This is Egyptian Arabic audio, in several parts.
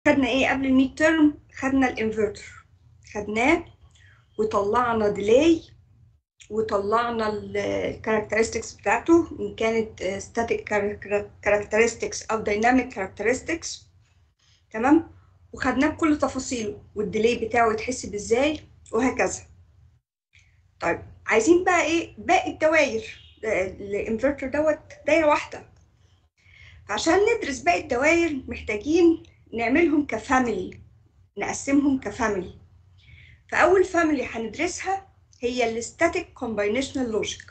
خدنا ايه قبل الميد ترم خدنا الانفرتر خدناه وطلعنا ديلي وطلعنا الكاركترستكس بتاعته ان كانت ستاتيك كاركترستكس او دايناميك كاركترستكس تمام وخدناه بكل تفاصيله والديلي بتاعه يتحسب ازاي وهكذا طيب عايزين بقى ايه باقي الدوائر الانفرتر دوت دايره واحده عشان ندرس باقي الدوائر محتاجين نعملهم كفاميلي نقسمهم كفاميلي فأول فاميلي هندرسها هي الستاتيك كومباينيشنال لوجيك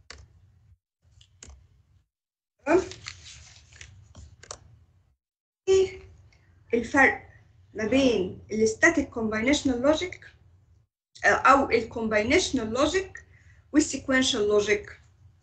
ايه الفرق ما بين الستاتيك كومباينيشنال لوجيك او الكومباينيشنال لوجيك والسيكوينشال لوجيك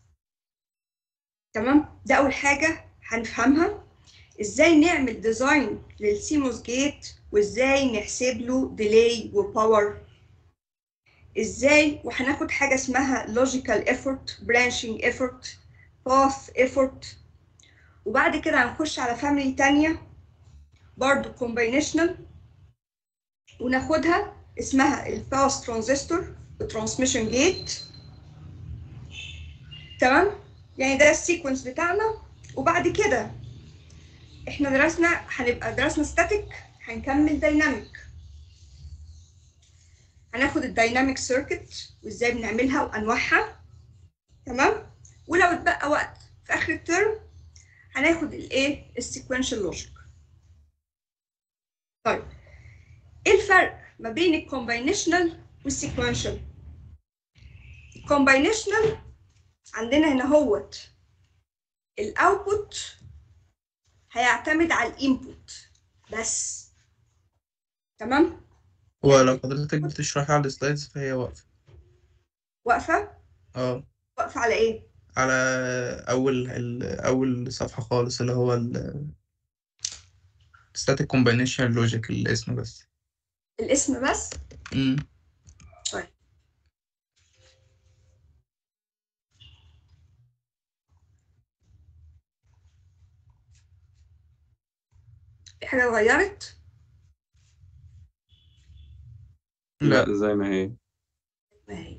تمام ده اول حاجه هنفهمها ازاي نعمل ديزاين للسيموس جيت وازاي نحسب له ديلي وباور ازاي وهناخد حاجه اسمها logical effort branching effort path effort وبعد كده هنخش على فاميلي تانية برضو combinational وناخدها اسمها الباس ترانزستور الترانسميشن جيت تمام يعني ده السيكونس بتاعنا وبعد كده احنا درسنا هنبقى درسنا ستاتيك هنكمل دايناميك هناخد الدايناميك سيركت وازاي بنعملها وانواعها تمام ولو اتبقى وقت في اخر الترم هناخد الايه السيكوينشال لوجيك طيب ايه الفرق ما بين الكومباينيشنال والسيكوينشال الكومباينيشنال عندنا هنا هوت الاوتبوت هيعتمد على الانبوت بس تمام ولو حضرتك بتشرحي على السلايدز فهي واقفة واقفه اه واقفه على ايه على أول ال- أول صفحة خالص اللي هو ال static combination logic الاسم بس الاسم بس مم. طيب في حاجه اتغيرت لا لا زي ما هي ما هي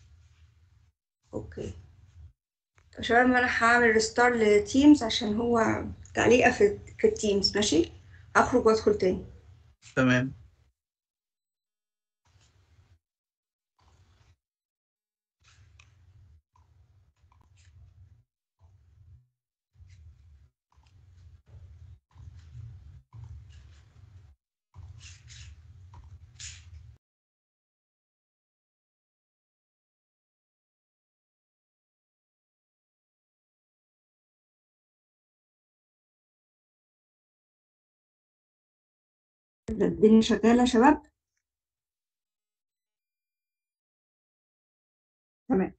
اوكي طب شباب انا هعمل ريستار لتيمز عشان هو تعليقه في في التيمز ماشي اخرج وادخل تاني تمام الدنيا شغاله يا شباب تمام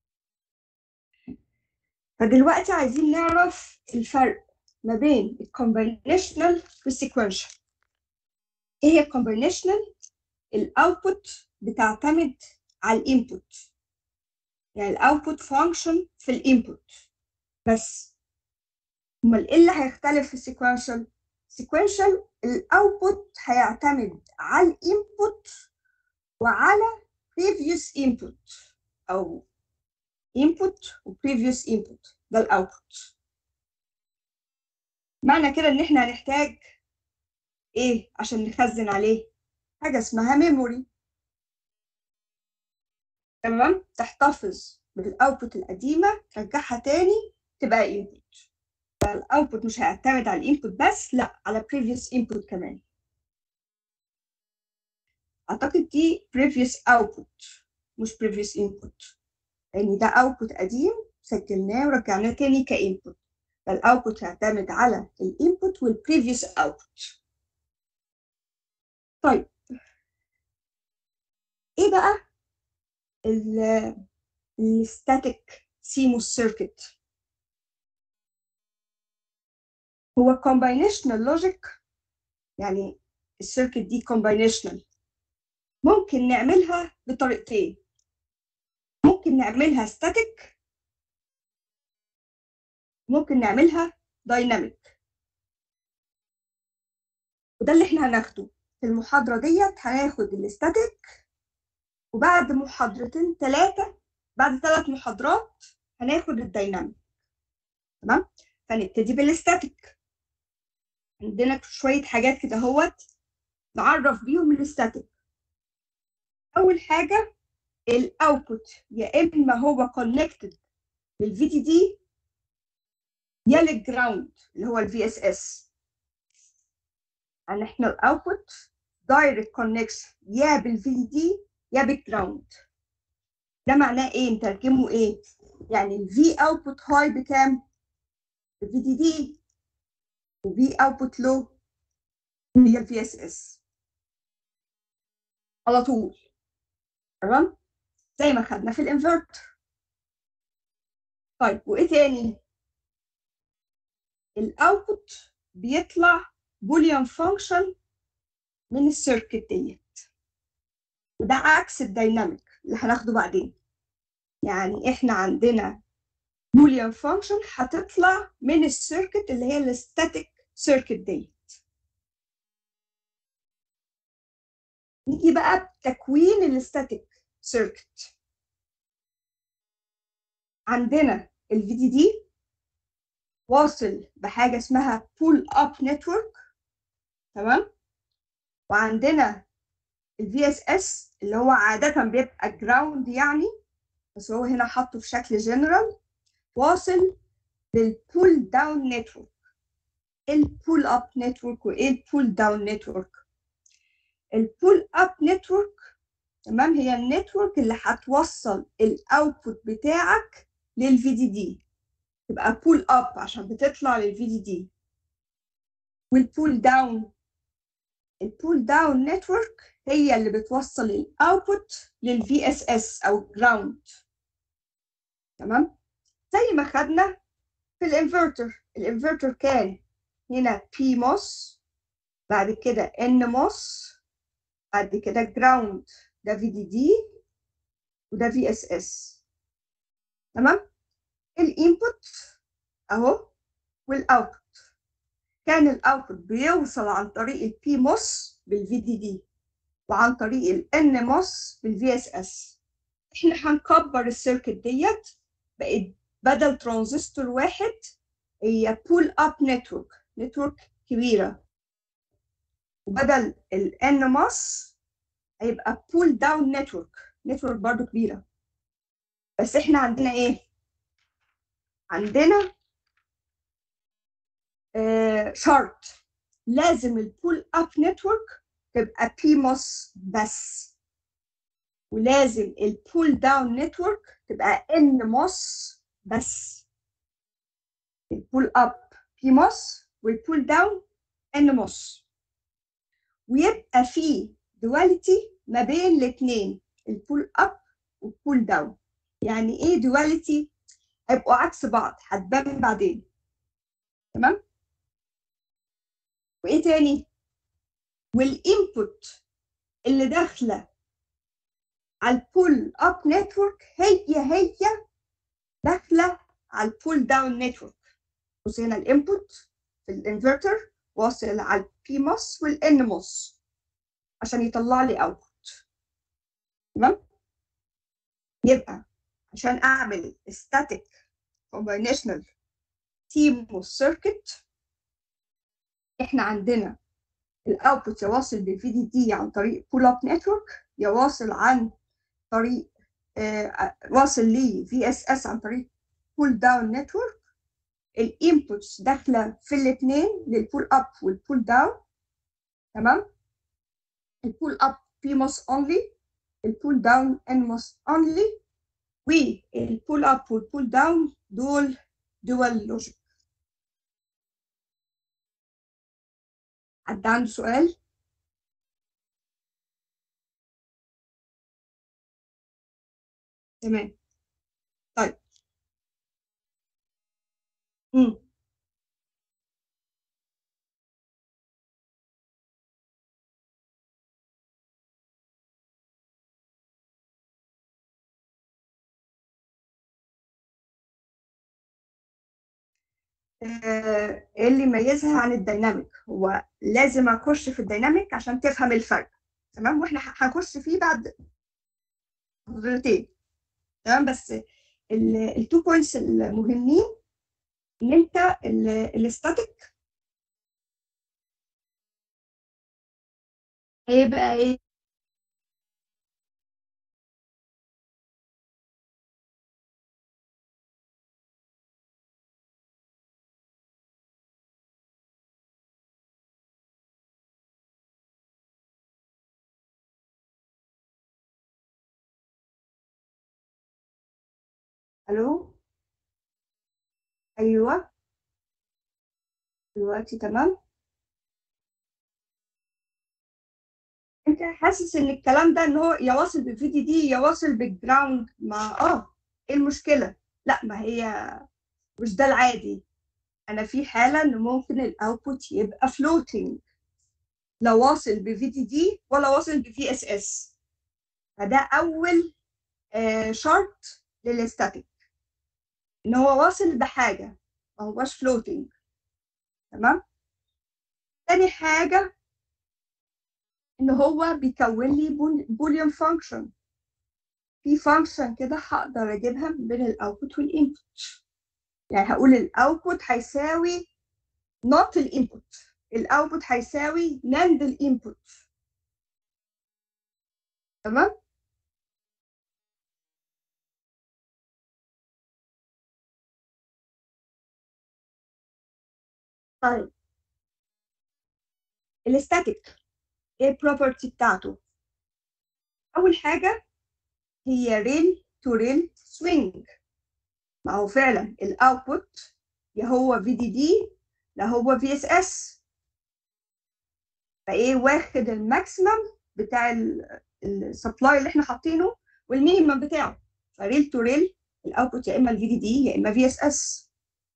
فدلوقتي عايزين نعرف الفرق ما بين الكومباينيشنال والسيكوينشال ايه هي الكومباينيشنال الاوتبوت بتعتمد على الانبوت يعني الاوتبوت فانكشن في الانبوت بس امال ايه اللي هيختلف في السيكوينشال سيكوينشال الاوتبوت هيعتمد على الانبوت وعلى previous input او input و previous input ده الاوتبوت معنى كده ان احنا هنحتاج ايه عشان نخزن عليه حاجه اسمها ميموري تمام تحتفظ بالاوتبوت القديمه ترجعها تاني تبقى input فالاوتبوت مش هيعتمد على الانبوت بس لا على previous input كمان اعتقد دي previous output مش previous input لان ده output قديم سجلناه ورجعناه تاني كانبوت فالاوتبوت هيعتمد على الانبوت والبريفيوس اوتبوت طيب ايه بقى الستاتيك سيموس سيركت هو combinational logic يعني السيركت دي combinational ممكن نعملها بطريقتين ممكن نعملها static ممكن نعملها dynamic وده اللي احنا هناخده في المحاضرة ديت هناخد الاستاتيك وبعد محاضرتين ثلاثة بعد ثلاث محاضرات هناخد الديناميك تمام فنبتدي بالاستاتيك عندنا شوية حاجات كده اهوت نعرف بيهم الاستاتيك أول حاجة الاوتبوت يا إما هو كونكتد للفي دي دي يا للجراوند اللي هو الفي اس اس يعني احنا الاوتبوت دايركت كونكشن يا بالفي دي يا بالجراوند ده معناه ايه نترجمه ايه يعني الفي اوتبوت هاي بكام الفي دي دي وفي اوتبوت لو هي الفي اس اس على طول تمام زي ما خدنا في الانفرتر طيب وايه تاني الاوتبوت بيطلع بوليان فانكشن من السيركت ديت وده عكس الديناميك اللي هناخده بعدين يعني احنا عندنا بوليان فانكشن هتطلع من السيركت اللي هي الستاتيك سيركت ديت نيجي بقى بتكوين الستاتيك سيركت عندنا الفي دي دي واصل بحاجة اسمها بول اب نتورك تمام وعندنا الفي اس اس اللي هو عادة بيبقى جراوند يعني بس هو هنا حاطه في شكل جنرال واصل للبول داون نتورك البول اب نتورك وايه البول داون نتورك البول اب نتورك تمام هي النتورك اللي هتوصل الاوتبوت بتاعك للفي دي دي تبقى بول اب عشان بتطلع للفي دي دي والبول داون البول داون نتورك هي اللي بتوصل الاوتبوت للفي اس اس او جراوند تمام زي ما خدنا في الانفرتر الانفرتر كان هنا بي موس بعد كده ان موس بعد كده جراوند ده في دي دي وده في اس اس تمام الانبوت اهو والاوتبوت كان الاوتبوت بيوصل عن طريق البي موس بالفي دي دي وعن طريق الان موس بالفي اس اس احنا هنكبر السيركت ديت بقت بدل ترانزستور واحد هي بول اب نتورك نتورك كبيره وبدل الان موس هيبقى بول داون نتورك نتورك برضو كبيره بس احنا عندنا ايه عندنا آه شرط لازم البول اب نتورك تبقى بي موس بس ولازم البول داون نتورك تبقى ان موس بس البول اب بي موس والبول داون ان موس ويبقى في دواليتي ما بين الاثنين البول اب والبول داون يعني ايه دواليتي هيبقوا عكس بعض هتبان بعدين تمام وايه تاني والانبوت اللي داخله على البول اب نتورك هي هي داخله على البول داون نتورك بص هنا الانبوت في الانفرتر واصل على البي موس والان موس عشان يطلع لي اوتبوت تمام يبقى عشان اعمل static combinational CMOS circuit احنا عندنا الاوتبوت يواصل بالفي دي دي عن طريق بول اب نتورك يواصل عن طريق آه واصل لي في اس اس عن طريق بول داون نتورك الانبوتس داخله في الاثنين للبول اب والبول داون تمام البول اب بي موس اونلي البول داون ان موس اونلي والبول اب والبول داون دول دول لوجيك حد عنده سؤال تمام طيب امم آه، ايه اللي يميزها عن الديناميك هو لازم اخش في الديناميك عشان تفهم الفرق تمام واحنا ه- هنخش فيه بعد محاضرتين تمام بس التو بوينتس المهمين ان انت الاستاتيك هيبقى ايه الو ايوه دلوقتي تمام انت حاسس ان الكلام ده ان هو يا واصل بالفي دي دي يا واصل بالجراوند ما اه ايه المشكله لا ما هي مش ده العادي انا في حاله ان ممكن الاوتبوت يبقى فلوتنج لا واصل بفي دي دي ولا واصل بفي اس اس فده اول آه شرط للاستاتيك ان هو واصل بحاجه ما هوش فلوتنج تمام تاني حاجه ان هو بيكون لي بوليان فانكشن في فانكشن كده هقدر اجيبها بين الاوتبوت والانبوت يعني هقول الاوتبوت هيساوي not الانبوت الاوتبوت هيساوي ناند الانبوت تمام طيب الاستاتيك ايه البروبرتي بتاعته اول حاجه هي ريل تو ريل سوينج ما هو فعلا الاوتبوت يا هو في دي دي لا هو في اس اس فايه واخد الماكسيمم بتاع السبلاي اللي احنا حاطينه والمينيمم بتاعه فريل تو ريل الاوتبوت يا اما الفي دي دي يا اما في اس اس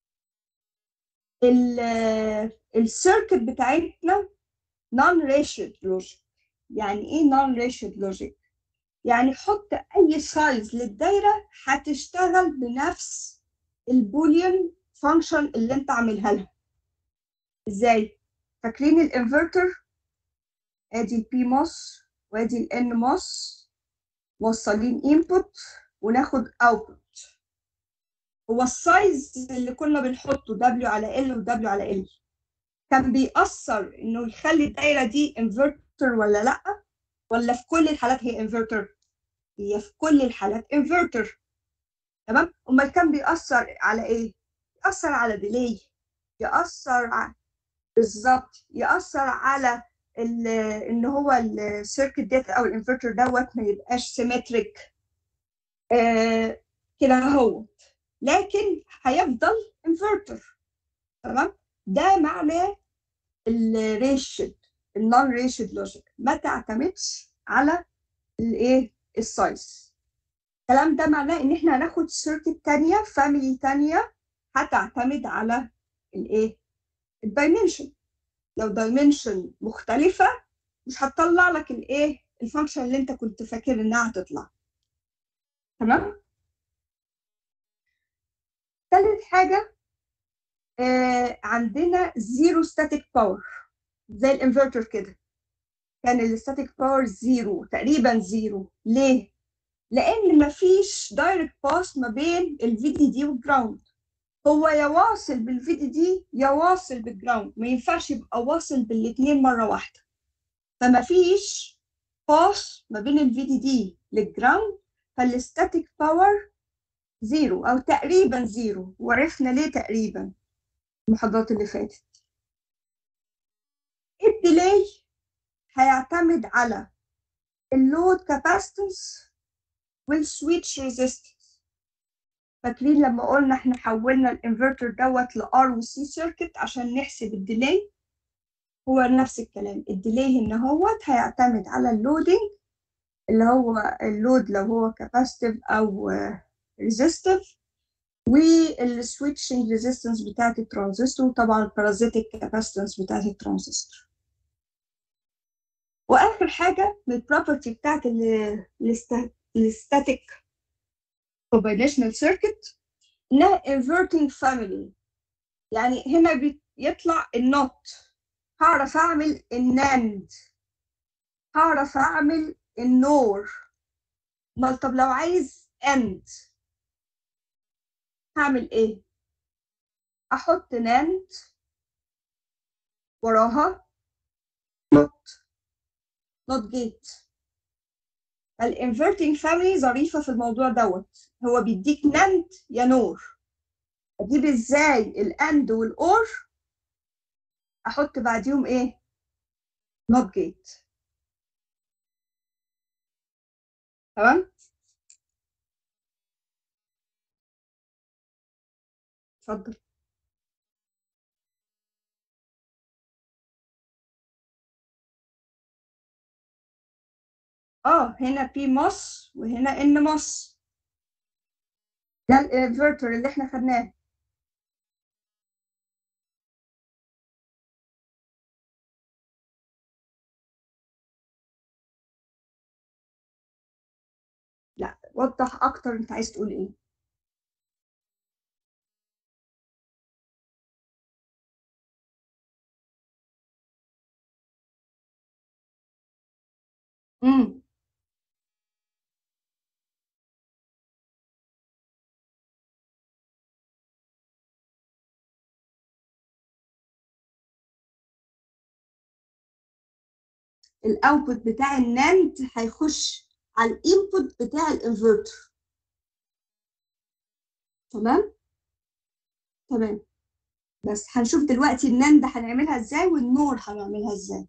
السيركت بتاعتنا نون ريشيد لوجيك يعني ايه نون ريشيد لوجيك يعني حط اي سايز للدايره هتشتغل بنفس البوليان فانكشن اللي انت عاملها لها ازاي فاكرين الانفرتر ادي البي موس وادي الان موس موصلين انبوت وناخد اوتبوت هو السايز اللي كنا بنحطه W على L و W على L كان بيأثر انه يخلي الدايره دي انفرتر ولا لا ولا في كل الحالات هي انفرتر هي في كل الحالات انفرتر تمام امال كان بيأثر على ايه يأثر على ديلي يأثر على بالظبط يأثر على ال- ان هو السيركت ديت او الانفرتر دوت ما يبقاش سيمتريك آه كده هو لكن هيفضل انفرتر تمام ده معناه الريشد النون ريشد لوجيك ما تعتمدش على الايه السايز الكلام ده معناه ان احنا هناخد سيركت تانية فاميلي تانية هتعتمد على الايه الدايمنشن لو دايمنشن مختلفة مش هتطلع لك الايه الفانكشن اللي انت كنت فاكر انها هتطلع تمام تالت حاجة آه عندنا زيرو ستاتيك باور زي الانفرتر كده كان الستاتيك باور زيرو تقريبا زيرو ليه؟ لأن مفيش دايركت باس ما بين الفي دي دي والجراوند هو يا واصل بالفي دي دي يا واصل بالجراوند ما ينفعش يبقى واصل بالاتنين مرة واحدة فمفيش باس ما بين الفي دي دي للجراوند فالستاتيك باور زيرو أو تقريبا زيرو وعرفنا ليه تقريبا المحاضرات اللي فاتت الديلي هيعتمد على اللود كاباسيتنس والسويتش ريزيستنس فاكرين لما قلنا احنا حولنا الانفرتر دوت لار وسي سيركت عشان نحسب الديلي هو نفس الكلام الديلي هنا هوت هيعتمد على اللودنج اللي هو اللود لو هو كاباسيتيف او ريزيستيف والسويتشنج ريزيستنس بتاعت الترانزستور وطبعا البارازيتيك كاباسيتنس بتاعت الترانزستور واخر حاجه من البروبرتي بتاعت الستاتيك combinational circuit انها inverting family يعني هنا بيطلع النوت هعرف اعمل الناند هعرف اعمل النور امال طب لو عايز اند هعمل ايه احط ناند وراها نوت نوت جيت الانفرتنج فاميلي ظريفه في الموضوع دوت هو بيديك ناند يا نور اجيب ازاي الاند والاور احط بعديهم ايه نوت جيت تمام اتفضل اه هنا بي مص وهنا ان مص ده الانفرتر اللي احنا خدناه لا وضح اكتر انت عايز تقول ايه امم الاوتبوت بتاع الناند هيخش على الانبوت بتاع الانفرتر تمام تمام بس هنشوف دلوقتي الناند هنعملها ازاي والنور هنعملها ازاي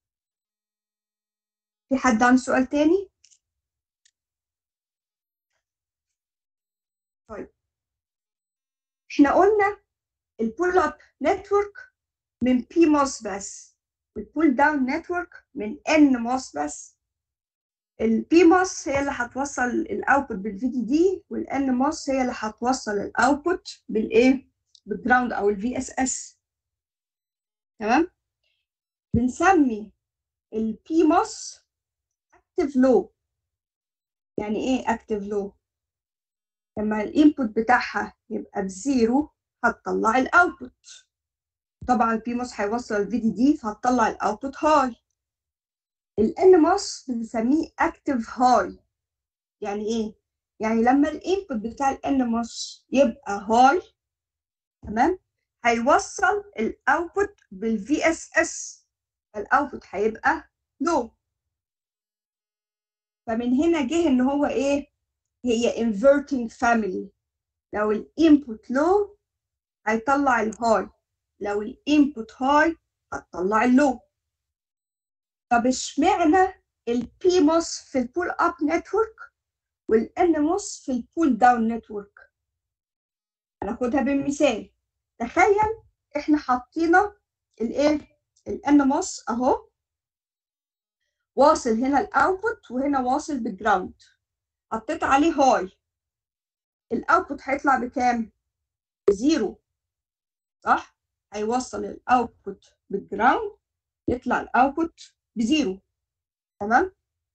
في حد عنده سؤال تاني طيب احنا قلنا البول اب نتورك من بي موس بس والبول داون نتورك من ان موس بس البي موس هي اللي هتوصل الاوتبوت بالفي دي دي والان موس هي اللي هتوصل الاوتبوت بالايه بالجراوند او الفي اس اس تمام بنسمي البي موس اكتف لو يعني ايه اكتف لو لما الانبوت بتاعها يبقى بزيرو هتطلع الاوتبوت طبعا البي موس هيوصل الفي دي دي فهتطلع الاوتبوت هاي الان موس بنسميه اكتف هاي يعني ايه يعني لما الانبوت بتاع الان موس يبقى هاي تمام هيوصل الاوتبوت بالفي اس اس الاوتبوت هيبقى لو فمن هنا جه ان هو ايه هي inverting family لو الانبوت لو هيطلع الهاي لو الانبوت هاي هتطلع اللو طب اشمعنى البي موس في البول اب نتورك والان موس في البول داون نتورك هناخدها بالمثال تخيل احنا حطينا الايه الان موس اهو واصل هنا الاوتبوت وهنا واصل بالجراوند حطيت عليه هاي الاوتبوت هيطلع بكام زيرو صح هيوصل الاوتبوت بالجراوند يطلع الاوتبوت بزيرو تمام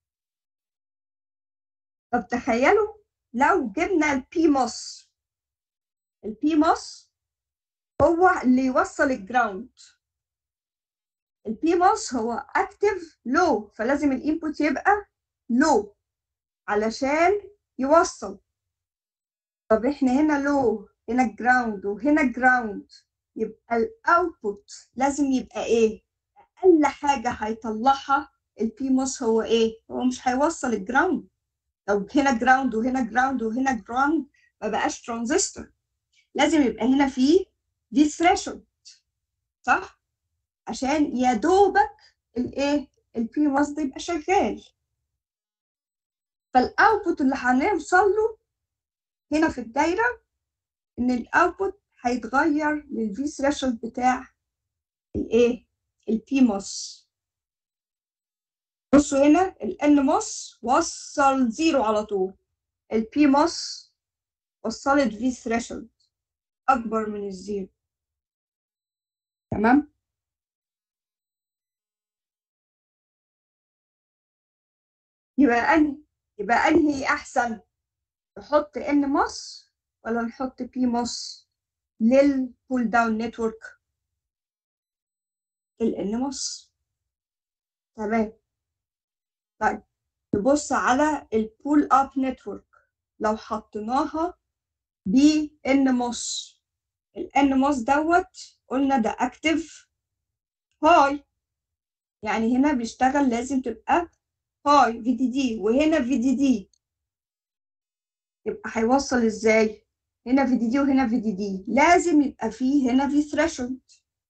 طب تخيلوا لو جبنا البي موس البي موس هو اللي يوصل الجراوند البي موس هو اكتف لو فلازم الانبوت يبقى لو علشان يوصل طب احنا هنا لو هنا جراوند وهنا جراوند يبقى الاوتبوت لازم يبقى ايه اقل حاجه هيطلعها البي موس هو ايه هو مش هيوصل الجراوند لو هنا جراوند وهنا جراوند وهنا جراوند ما بقاش ترانزستور لازم يبقى هنا في دي ثريشولد صح عشان يا دوبك الايه البي موس ده يبقى شغال فالاوتبوت اللي هنوصل له هنا في الدايره ان الاوتبوت هيتغير للفي ثريشولد بتاع الايه البي موس بصوا هنا الان موس وصل زيرو على طول البي موس وصلت في ثريشولد اكبر من الزيرو تمام يبقى انهي يبقى انهي احسن نحط ان موس ولا نحط بي موس للبول داون نتورك الانموس تمام طيب نبص على البول اب نتورك لو حطيناها ب انموس الانموس دوت قلنا ده اكتف هاي يعني هنا بيشتغل لازم تبقى هاي في دي دي وهنا في دي دي يبقى هيوصل ازاي هنا في دي دي وهنا في دي دي لازم يبقى فيه هنا في ثريشولد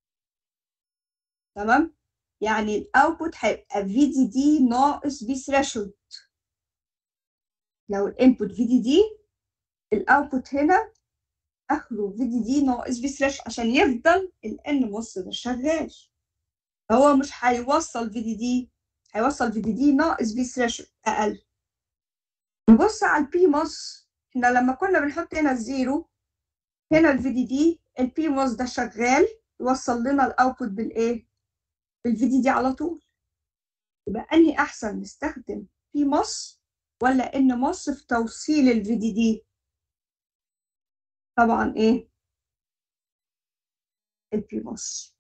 تمام يعني الاوتبوت هيبقى في دي دي ناقص في ثريشولد لو الانبوت في دي دي الاوتبوت هنا اخره في دي دي ناقص في ثريشولد عشان يفضل الان نص ده شغال هو مش هيوصل في دي دي هيوصل في دي دي ناقص في ثريشولد اقل نبص على البي موس احنا لما كنا بنحط هنا الزيرو هنا الفي دي دي البي موس ده شغال يوصل لنا الاوتبوت بالايه بالفي دي دي على طول يبقى انهي احسن نستخدم بي موس ولا ان موس في توصيل الفي دي دي طبعا ايه البي موس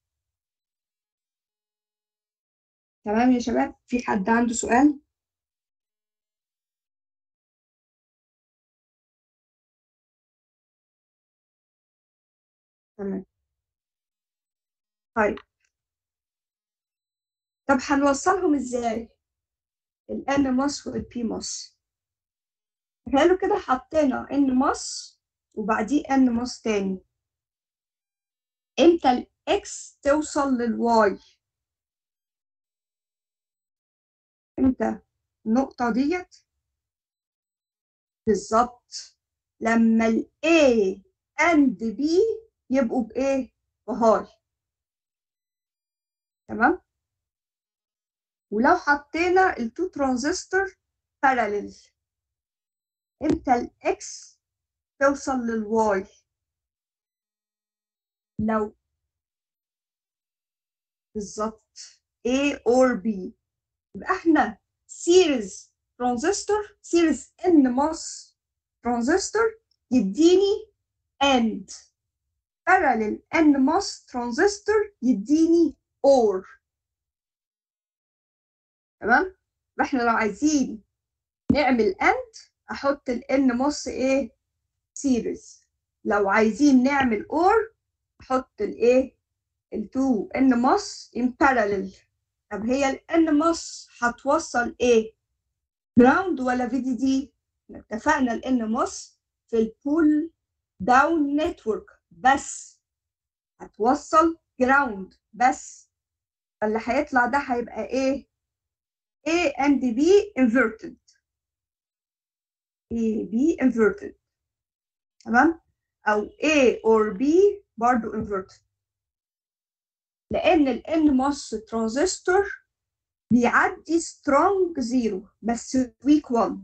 تمام يا شباب في حد عنده سؤال تمام طيب طب هنوصلهم ازاي الان ماس والبي ماس تخيلوا كده حطينا ان ماس وبعديه ان ماس تاني امتى الاكس توصل للواي امتى النقطة ديت بالظبط لما ال A and B يبقوا بإيه؟ بهاي تمام؟ ولو حطينا التو ترانزستور باراليل امتى الاكس توصل للواي لو بالظبط A or B يبقى احنا سيريز ترانزستور سيريز ان ماس ترانزستور يديني اند parallel ان ماس ترانزستور يديني اور تمام فاحنا لو عايزين نعمل اند احط الان ماس ايه سيريز لو عايزين نعمل اور احط الايه التو ان ماس ان parallel طب هي الان ماس هتوصل ايه جراوند ولا في دي دي اتفقنا الان ماس في البول داون نتورك بس هتوصل جراوند بس فاللي هيطلع ده هيبقى ايه A and B inverted A B inverted تمام او A or B برضو inverted لان ال NMOS ترانزستور بيعدي strong زيرو بس weak 1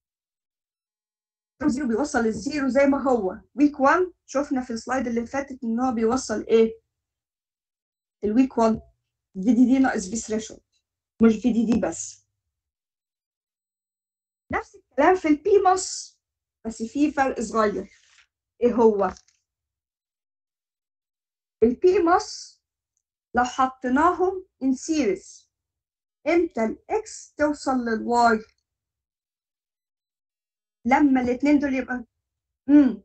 زيرو بيوصل الزيرو زي ما هو weak 1 شفنا في السلايد اللي فاتت ان هو بيوصل ايه الويك 1 في دي دي ناقص في ثريشولد مش في دي دي بس نفس الكلام في البي موس بس في فرق صغير ايه هو البي موس لو حطيناهم ان سيريز امتى الاكس توصل للواي لما الاثنين دول يبقى امم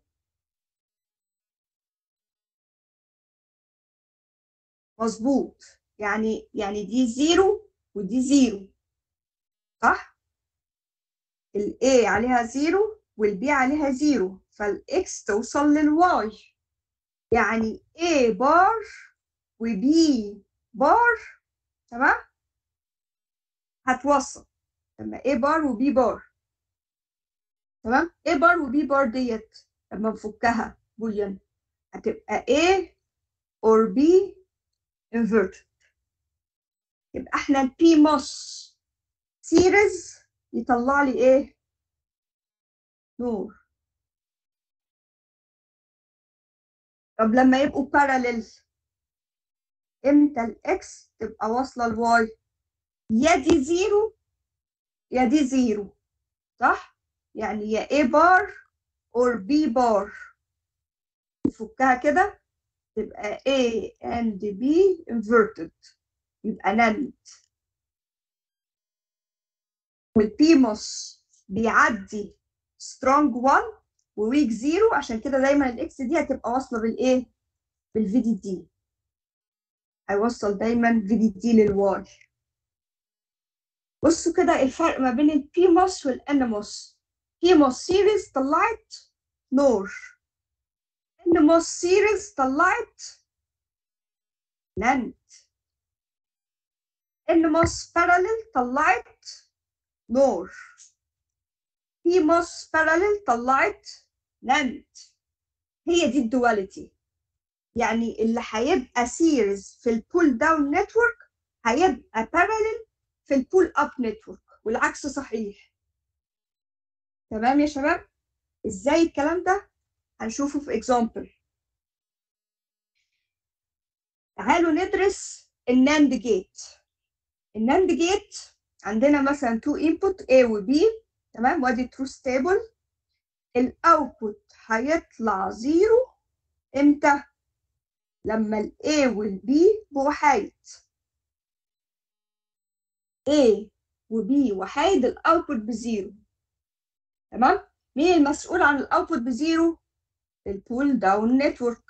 مظبوط يعني يعني دي زيرو ودي زيرو صح ال A عليها زيرو وال B عليها زيرو فالإكس توصل للواي يعني A بار و B بار تمام هتوصل لما A بار و B بار تمام A بار و B بار ديت لما نفكها بوليان هتبقى A or B inverted يبقى احنا البي موس سيريز يطلع لي ايه نور طب لما يبقوا باراليل امتى الاكس تبقى واصله لواي يا دي زيرو يا دي زيرو صح يعني يا A بار or B بار نفكها كده تبقى A and B inverted يبقى NAND والبيموس بيعدي strong 1 وويك 0 عشان كده دايما الاكس دي هتبقى واصله بالايه؟ بالفي دي دي هيوصل دايما في دي دي للواي بصوا كده الفرق ما بين البيموس والانموس بيموس سيريز طلعت نور انموس سيريز طلعت ناند انموس باراليل طلعت نور بيموس باراليل طلعت ناند هي دي الدواليتي يعني اللي هيبقى سيريز في البول داون نتورك هيبقى باراليل في البول اب نتورك والعكس صحيح تمام يا شباب ازاي الكلام ده هنشوفه في اكزامبل تعالوا ندرس الناند جيت الناند جيت عندنا مثلا تو انبوت A و B تمام وادي ترو ستيبل الاوتبوت هيطلع زيرو امتى لما ال A وال B بوحايد A و B وحايد الاوتبوت بزيرو تمام مين المسؤول عن الاوتبوت بزيرو البول داون نتورك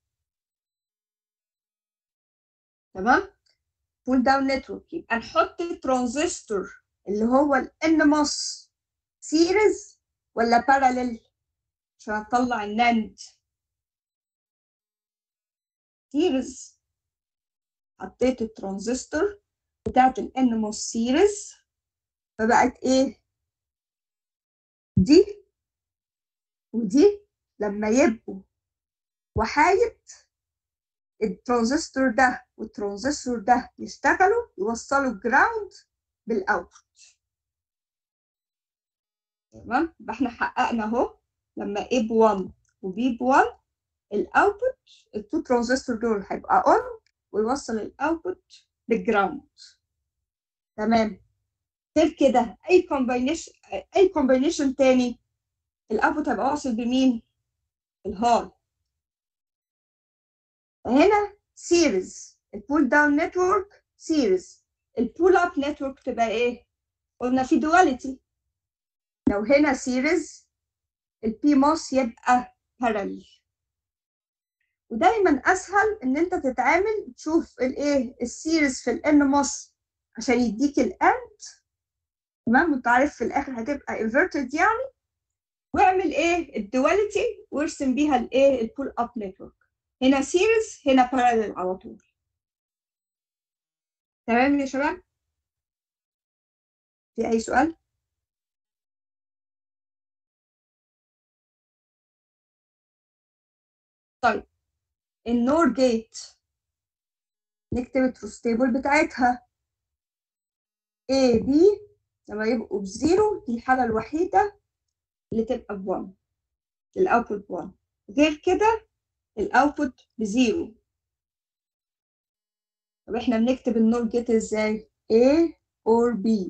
تمام بول داون نتورك يبقى نحط ترانزستور اللي هو الان ماس سيريز ولا باراليل عشان اطلع الناند سيريز حطيت الترانزستور بتاعت الان ماس سيريز فبقت ايه دي ودي لما يبقوا وحايد الترانزستور ده والترانزستور ده يشتغلوا يوصلوا جراوند بالاوتبوت تمام يبقى احنا حققنا اهو لما A ب 1 و B ب 1 الاوتبوت التو ترانزستور دول هيبقى اون ويوصل الاوتبوت للجراوند تمام غير كده اي كومباينيشن اي كومباينيشن تاني الاوتبوت هيبقى واصل بمين الهاي هنا سيريز البول داون نتورك سيريز البول اب نتورك تبقى ايه قلنا في دواليتي لو هنا سيريز البي موس يبقى باراليل ودايما اسهل ان انت تتعامل تشوف الايه السيريز في الان موس عشان يديك الاند تمام وانت عارف في الاخر هتبقى inverted يعني واعمل ايه الدواليتي وارسم بيها الايه البول اب نتورك هنا سيريز هنا باراليل على طول تمام يا شباب في اي سؤال طيب النور جيت نكتب التروستيبل بتاعتها A B لما يبقوا بزيرو دي الحالة الوحيدة اللي تبقى بوان الأوتبوت بوان غير كده الأوتبوت بزيرو طب احنا بنكتب النور جيت ازاي A or B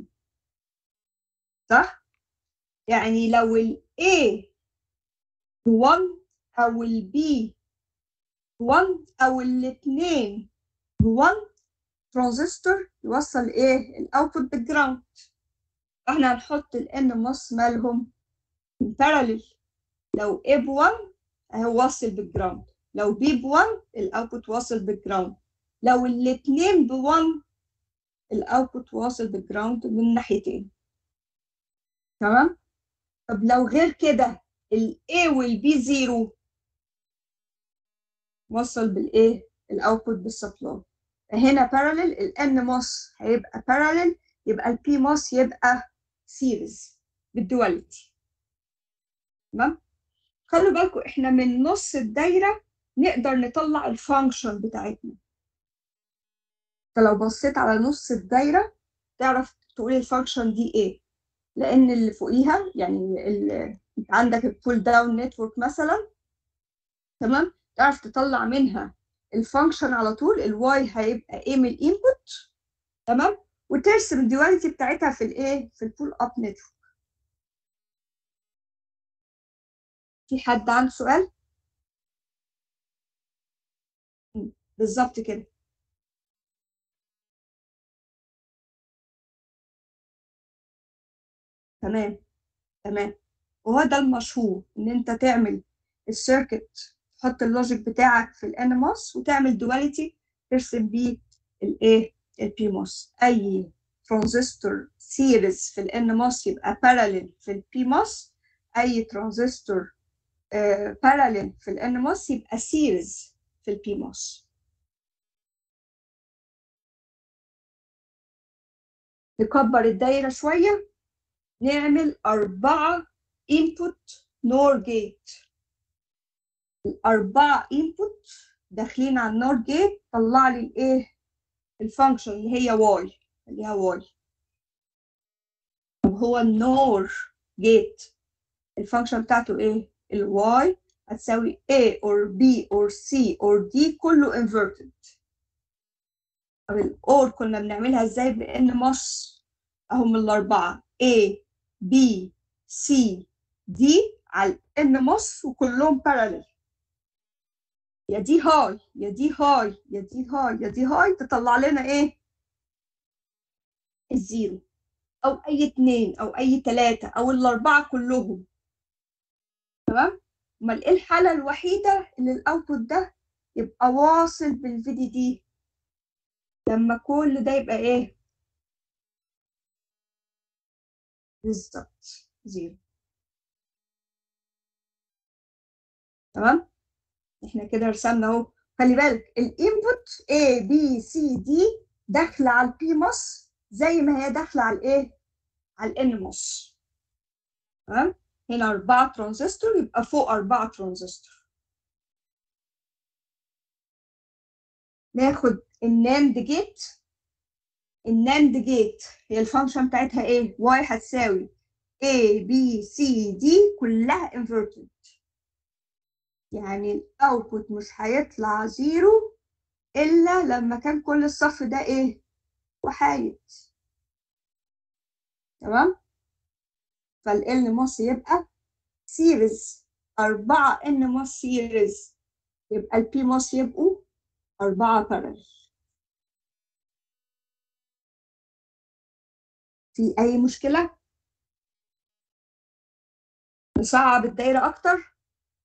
صح؟ يعني لو ال A بوان أو ال B بوان أو الاتنين بوان ترانزستور يوصل ايه الاوتبوت بالجراوند احنا هنحط الان مص مالهم باراليل لو A ب 1 اهو واصل بالجراوند لو B ب 1 الاوتبوت واصل بالجراوند لو الاتنين ب 1 الاوتبوت واصل بالجراوند من ناحيتين تمام طب لو غير كده ال A وال B 0 وصل بالايه الاوتبوت بالسبلاي هنا باراليل الان موس هيبقى باراليل يبقى البي موس يبقى سيريز بالدواليتي تمام خلوا بالكم احنا من نص الدايره نقدر نطلع الفانكشن بتاعتنا فلو بصيت على نص الدايره تعرف تقول الفانكشن دي ايه لان اللي فوقيها يعني اللي انت عندك البول داون نتورك مثلا تمام تعرف تطلع منها الفانكشن على طول الواي هيبقى ايه من الانبوت تمام وترسم الديواليتي بتاعتها في الايه في البول اب نتورك في حد عنده سؤال بالظبط كده تمام تمام وهو ده المشهور ان انت تعمل السيركت تحط اللوجيك بتاعك في الان موس وتعمل دواليتي ترسم بيه الايه البي موس اي ترانزستور سيريز في الان موس يبقى باراليل في البي موس اي ترانزستور باراليل في الان موس يبقى سيريز في البي موس نكبر الدايره شويه نعمل أربعة input NOR gate الأربعة input داخلين على النور جيت طلع لي الإيه الفانكشن اللي هي y اللي هي y طب هو النور جيت الفانكشن بتاعته إيه الواي هتساوي A or B or C or D كله inverted طب الأور كنا بنعملها إزاي بإن مص أهو من الأربعة A B C D على ان مص وكلهم باراليل يا دي هاي يا دي هاي يا دي هاي يا دي هاي تطلع لنا ايه الزيرو او اي اتنين او اي تلاتة او الاربعة كلهم تمام امال ايه الحالة الوحيدة اللي الاوتبوت ده يبقى واصل بالفي دي دي لما كل ده يبقى ايه بالظبط زيرو تمام احنا كده رسمنا اهو خلي بالك الانبوت A B C D داخله على البي مص زي ما هي داخله على الايه على الان مص تمام هنا أربعة ترانزستور يبقى فوق أربعة ترانزستور ناخد الناند جيت الناند جيت هي الفانكشن بتاعتها ايه y هتساوي A B C D كلها inverted يعني الاوتبوت مش هيطلع زيرو الا لما كان كل الصف ده ايه وحايد تمام فال مص يبقى سيريز أربعة ان مص سيريز يبقى البي مص يبقوا أربعة بارل في أي مشكلة؟ نصعب الدايرة أكتر؟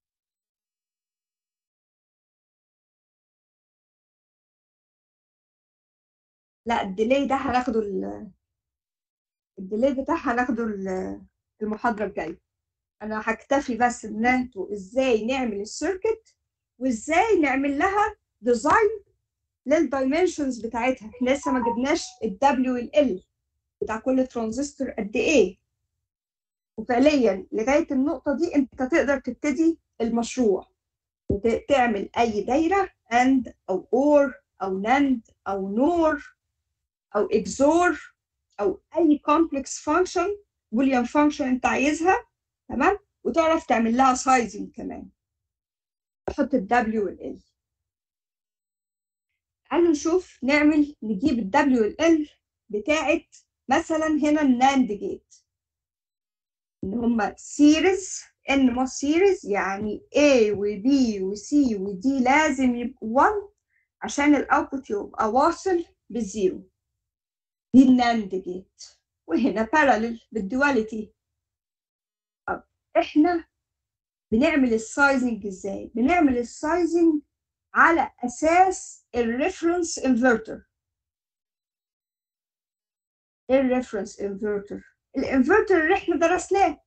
لا الديلي ده هناخده ال- الديلي بتاعها هناخده ال- المحاضرة الجاية أنا هكتفي بس إن انتوا إزاي نعمل السيركت وإزاي نعمل لها ديزاين للدايمنشنز بتاعتها احنا لسه ما جبناش الدبليو والال بتاع كل ترانزستور قد ايه وفعليا لغايه النقطه دي انت تقدر تبتدي المشروع وت- تعمل اي دايره اند او اور او ناند او نور او اكزور او اي كومبلكس فانكشن بوليان فانكشن انت عايزها تمام وتعرف تعمل لها سايزنج كمان تحط الدبليو والال تعالوا نشوف نعمل نجيب الدبليو والال بتاعت مثلا هنا الناند جيت ان هما سيريز ان مو سيريز يعني A و B و C و D لازم يبقوا 1 عشان الاوتبوت يبقى واصل بالزيرو دي الناند جيت وهنا باراليل بالدواليتي طب احنا بنعمل السايزنج ازاي بنعمل السايزنج على اساس الريفرنس انفرتر ايه الريفرنس انفرتر الانفرتر اللي احنا درسناه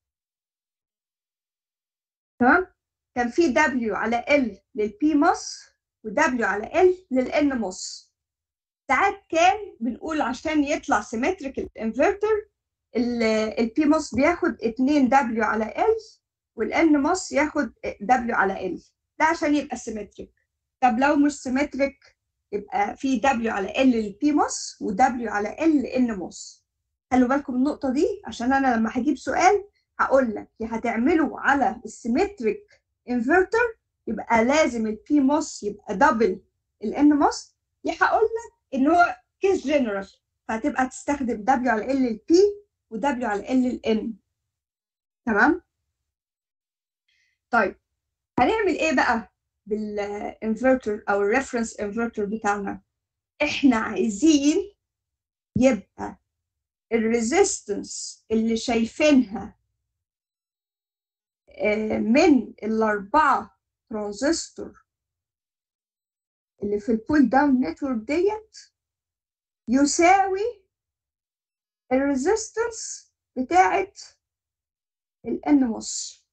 تمام كان في W على L للبي مص و W على L للN مص ساعات كان بنقول عشان يطلع سيمتريك الانفرتر البي مص بياخد 2 W على L والN مص ياخد W على L ده عشان يبقى سيمتريك طب لو مش سيمتريك يبقى في W على L للبي مص و W على L لN مص خلوا بالكم من النقطة دي عشان أنا لما هجيب سؤال هقول لك يا هتعمله على السيمتريك انفرتر يبقى لازم البي موس يبقى دبل الان موس يا هقول لك ان هو كيس جنرال فهتبقى تستخدم دبليو على ال البي ودبليو على ال الان تمام طيب هنعمل ايه بقى بالانفرتر او الريفرنس انفرتر بتاعنا احنا عايزين يبقى الريزيستنس اللي شايفينها آه، من الاربعه ترانزستور اللي في البول داون نتورك ديت يساوي الريزيستنس بتاعت الان مص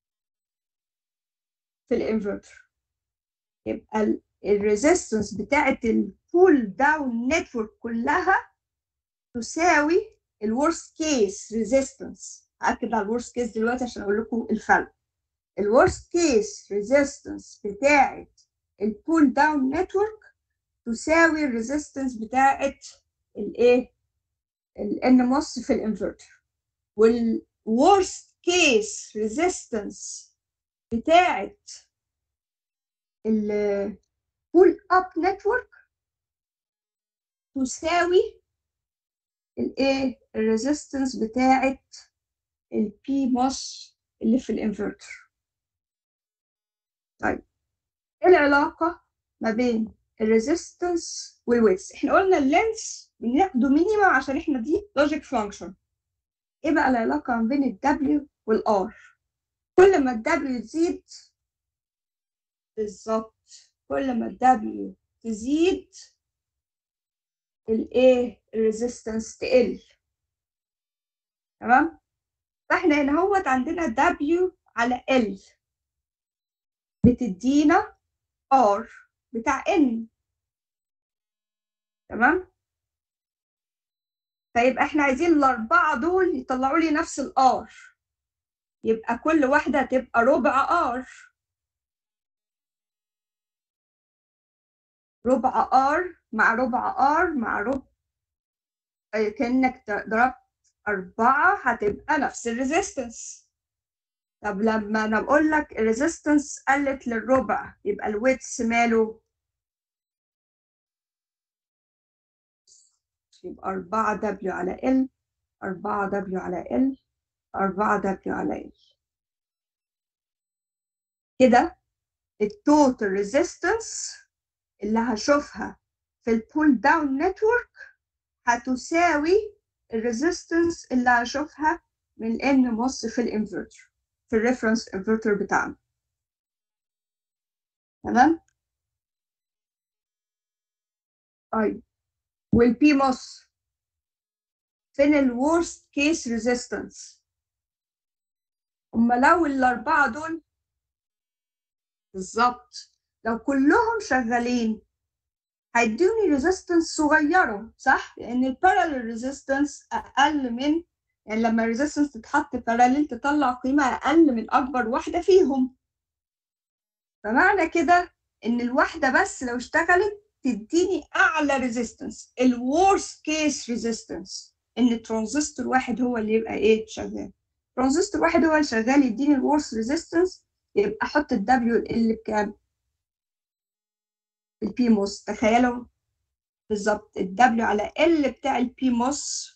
في الانفرتر يبقى الريزيستنس بتاعت البول داون نتورك كلها تساوي الورست كيس ريزيستنس هاكد على الورست كيس دلوقتي عشان اقول لكم الفرق الورست كيس ريزيستنس بتاعت البول داون نتورك تساوي الريزيستنس بتاعت الايه الان مص في الانفرتر والورست كيس ريزيستنس بتاعت البول اب نتورك تساوي الايه الريزيستنس بتاعت البي مص اللي في الانفرتر طيب ايه العلاقه ما بين الريزيستنس والويتس احنا قلنا اللينس بناخده مينيمم عشان احنا دي لوجيك فانكشن ايه بقى العلاقه ما بين الدبليو والار كل ما الدبليو تزيد بالظبط كل ما الدبليو تزيد الايه الريزيستنس تقل تمام فاحنا هنا هوت عندنا دبليو على ال بتدينا ار بتاع ان تمام فيبقى احنا عايزين الاربعه دول يطلعوا لي نفس الار يبقى كل واحده تبقى ربع ار ربع ار مع ربع ار مع ربع كأنك ضربت أربعة هتبقى نفس الريزيستنس طب لما أنا بقول لك الريزيستنس قلت للربع يبقى الويتس ماله يبقى أربعة دبليو على ال أربعة دبليو على ال أربعة دبليو على ال كده التوتال ريزيستنس اللي هشوفها في البول داون نتورك هتساوي الريزيستنس اللي هشوفها من الان مص في الانفرتر في الريفرنس انفرتر بتاعنا تمام طيب والبي مص فين الورست كيس ريزيستنس اما لو الاربعه دول بالظبط لو كلهم شغالين هيدوني ريزيستنس صغيره صح لان البارالل ريزيستنس اقل من يعني لما الريزيستنس تتحط بارالل تطلع قيمه اقل من اكبر واحده فيهم فمعنى كده ان الواحده بس لو اشتغلت تديني اعلى ريزيستنس الورست كيس ريزيستنس ان الترانزستور واحد هو اللي يبقى ايه شغال ترانزستور واحد هو اللي شغال يديني الورست ريزيستنس يبقى احط الدبليو اللي بكام البي موس تخيلوا بالظبط الدبليو على ال بتاع البي موس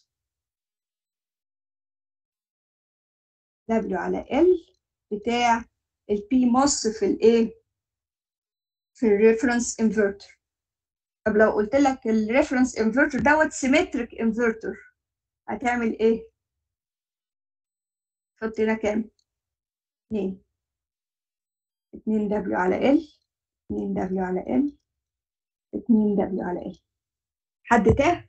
دبليو على ال بتاع البي موس في الايه في الريفرنس انفرتر طب لو قلت لك الريفرنس انفرتر دوت سيمتريك انفرتر هتعمل ايه حط هنا كام اتنين اتنين دبليو على ال اتنين دبليو على ال اتنين دبليو على ال حد تاه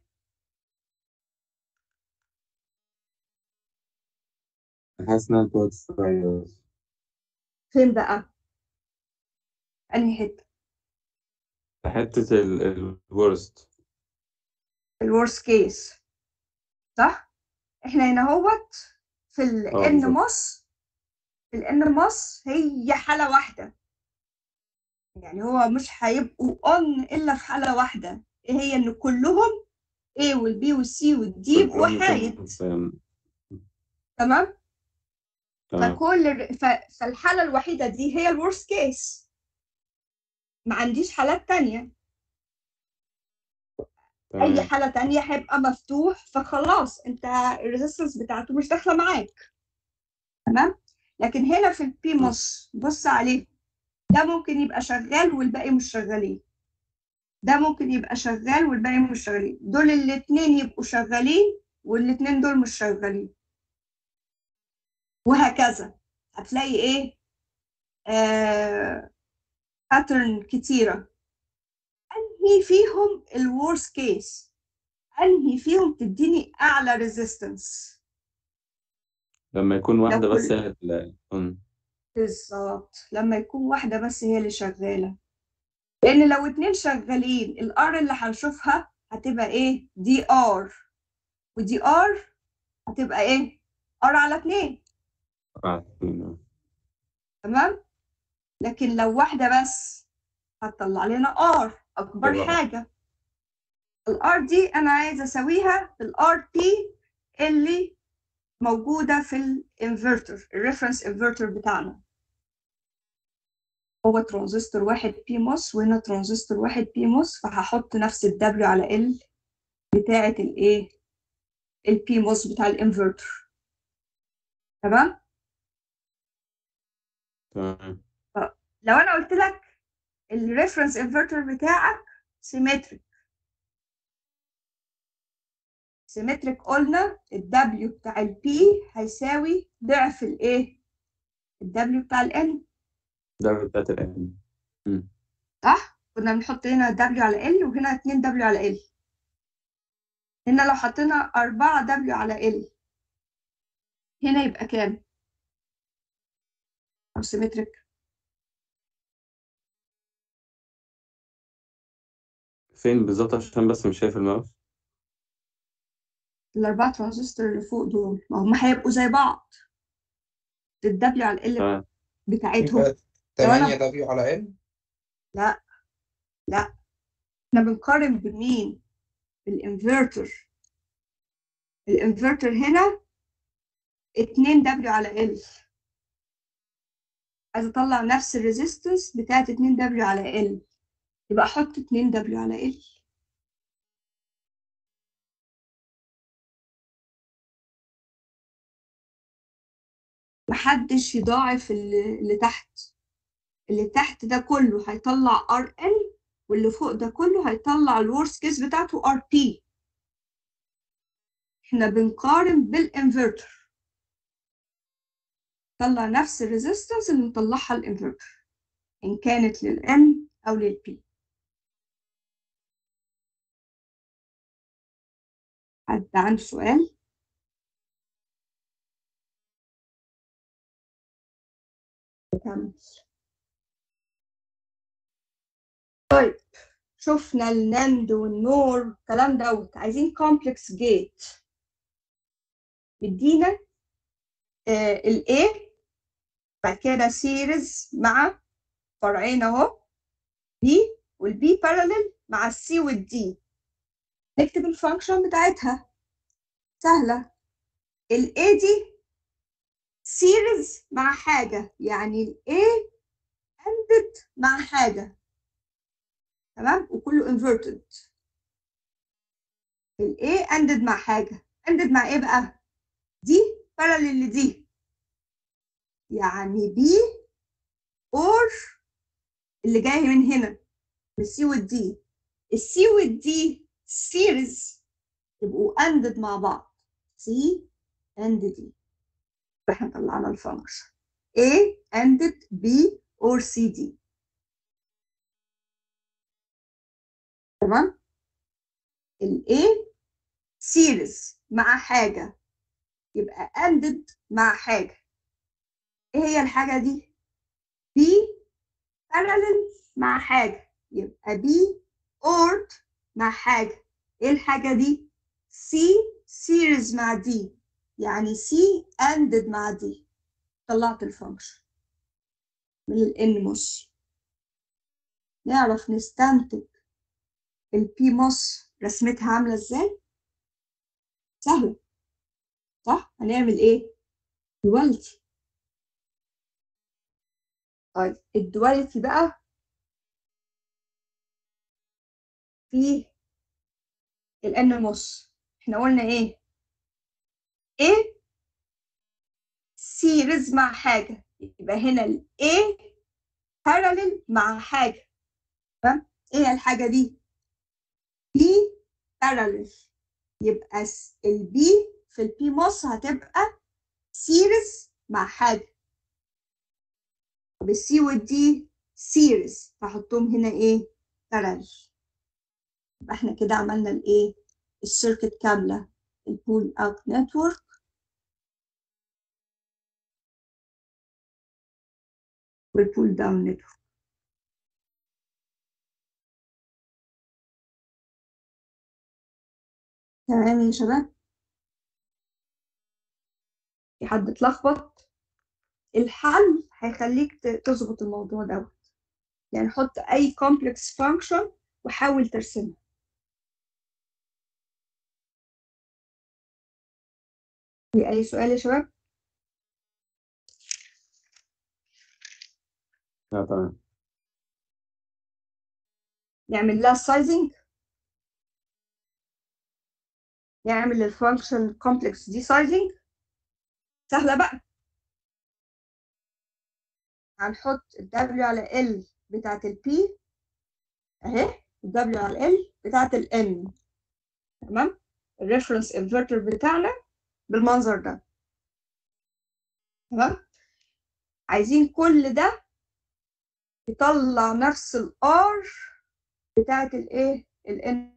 حاسس إنها بتقعد شوية فين بقى انهي حته حتة الورست الورست كيس صح احنا هنا هوت في الان بالظبط. مص في الان مص هي حاله واحده يعني هو مش هيبقوا اون الا في حاله واحده ايه هي ان كلهم A والبي والسي والدي يبقوا حايد تمام تمام فكل الر- ف- فالحاله الوحيده دي هي الورست كيس ما عنديش حالات تانية اي تمام حاله تانية هيبقى مفتوح فخلاص انت الريزيستنس بتاعته مش داخله معاك تمام لكن هنا في البي مص بص عليه ده ممكن يبقى شغال والباقي مش شغالين ده ممكن يبقى شغال والباقي مش شغالين دول الاتنين يبقوا شغالين والاتنين دول مش شغالين وهكذا هتلاقي ايه آه باترن كتيرة انهي فيهم الورست كيس انهي فيهم تديني اعلى ريزيستنس لما يكون واحدة لو بس كل- هي اللي أم. بالظبط لما يكون واحدة بس هي اللي شغالة لأن لو اتنين شغالين الار اللي هنشوفها هتبقى ايه دي ار ودي ار هتبقى ايه ار على اتنين عارفين. تمام لكن لو واحدة بس هتطلع لنا ار أكبر طبعا. حاجة الار دي أنا عايزة أسويها بالار بي اللي موجودة في الانفرتر الريفرنس انفرتر بتاعنا هو ترانزستور واحد بي موس وهنا ترانزستور واحد بي موس فهحط نفس الدبليو على ال بتاعة الايه البي موس بتاع الانفرتر تمام تمام لو انا قلت لك الريفرنس انفرتر بتاعك سيمتريك سيمتريك قلنا الدبليو بتاع البي هيساوي ضعف الايه الدبليو بتاع الان ده بتاعت الأم صح كنا بنحط هنا دبليو على ال وهنا 2 دبليو على ال هنا لو حطينا 4 دبليو على ال هنا يبقى كام او سيمتريك فين بالظبط عشان بس مش شايف الماوس الاربعه ترانزستور اللي فوق دول ما هم هيبقوا زي بعض الدبليو على ال تمام بتاعتهم يبقى لو أنا- 8 دبليو على ال لا لا احنا بنقارن بمين بالانفرتر الانفرتر هنا 2 دبليو على ال عايزه اطلع نفس الريزيستنس بتاعت 2 دبليو على ال يبقى احط 2 دبليو على ال محدش يضاعف اللي اللي تحت اللي تحت ده كله هيطلع ار ال واللي فوق ده كله هيطلع الورست كيس بتاعته ار بي احنا بنقارن بالانفرتر طلع نفس الريزيستنس اللي مطلعها الانفرتر ان كانت للان او للبي حد عنده سؤال نكمل طيب شفنا الناند والنور الكلام دوت عايزين كومبلكس جيت مدينا آه ال A بعد كده سيريز مع فرعين اهو B والبي باراليل مع السي والدي نكتب الفانكشن بتاعتها سهلة ال A دي سيريز مع حاجة يعني ال A ended مع حاجة تمام وكله inverted ال A ended مع حاجة ended مع ايه بقى دي parallel لدي يعني B or اللي جاي من هنا السي والدي السي والدي سيريز يبقوا ended مع بعض C and D احنا طلعنا الفانكشن A ended B or C D تمام ال A series مع حاجة يبقى ended مع حاجة ايه هي الحاجة دي B parallel مع حاجة يبقى B or مع حاجة ايه الحاجة دي C series مع D يعني C ended مع D طلعت الفانكشن من الانموس نعرف نستنتج البي موس رسمتها عاملة ازاي سهلة صح هنعمل ايه دواليتي طيب الدواليتي بقى في الانموس احنا قلنا ايه ايه سيريز مع حاجة يبقى هنا ال A parallel مع حاجة تمام ايه الحاجة دي B parallel يبقى البي في البي موس هتبقى سيريز مع حاجة طب السي والدي سيريز هحطهم هنا ايه parallel يبقى احنا كده عملنا الايه السيركت كاملة البول اوت نتورك والبول داون نتورك تمام يا شباب في حد اتلخبط الحل هيخليك ت- تظبط الموضوع دوت يعني حط اي complex function وحاول ترسمها في اي سؤال يا شباب لا تمام نعمل لها سايزنج نعمل للفانكشن كومبلكس دي سايزنج سهلة بقى هنحط ال W على L بتاعة ال P اهي ال W على L بتاعة ال N تمام الريفرنس انفرتر بتاعنا بالمنظر ده تمام عايزين كل ده يطلع نفس ال R بتاعة الايه ال N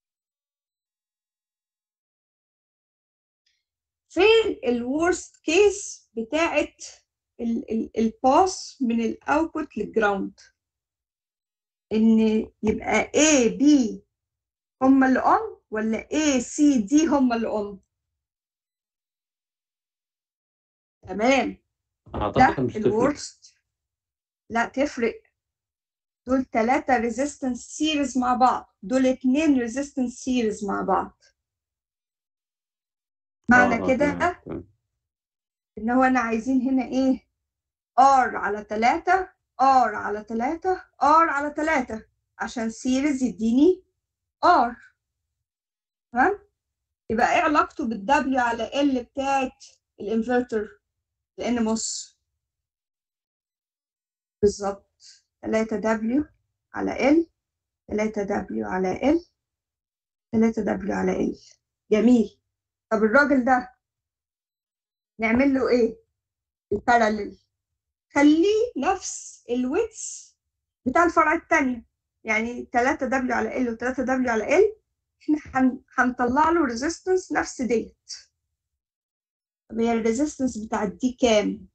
فين الورست كيس بتاعت الباس من الاوتبوت للجراوند ان يبقى A B هما اللي اون ولا A C D هما اللي اون تمام أعتقد ده مش تفرق الورست لا تفرق دول ثلاثة ريزيستنس سيريز مع بعض دول اتنين ريزيستنس سيريز مع بعض معنى آه، آه، كده تمام، تمام. ان هو انا عايزين هنا ايه R على 3 R على 3 R على 3 عشان سيريز يديني R تمام يبقى ايه علاقته بالدبليو على L بتاعت الانفرتر لان مص بالظبط 3 دبليو على L 3 دبليو على L 3 دبليو على L جميل طب الراجل ده نعمل له ايه الباراليل خليه نفس الويتس بتاع الفرع الثانيه يعني 3 دبليو على ال و3 دبليو على ال احنا هن- هنطلع له ريزيستنس نفس ديت طب هي الريزيستنس بتاعت دي كام؟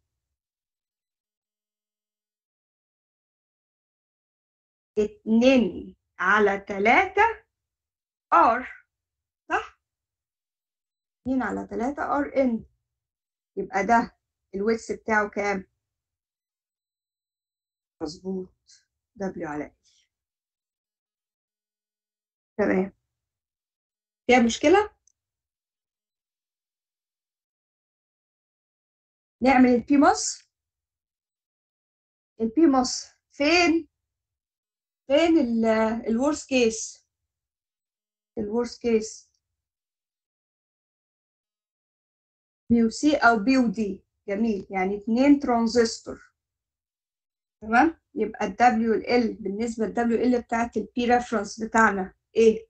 اتنين على تلاتة ار صح؟ اتنين على تلاتة ار ان يبقى ده الويتس بتاعه كام؟ مظبوط دبليو على ال تمام فيها مشكلة؟ نعمل البي مصر البي مصر فين فين الورست كيس الورست كيس بي وسي او بي ودي جميل يعني اتنين ترانزستور تمام يبقى ال W وال L بالنسبة لل W L بتاعت ال P reference بتاعنا ايه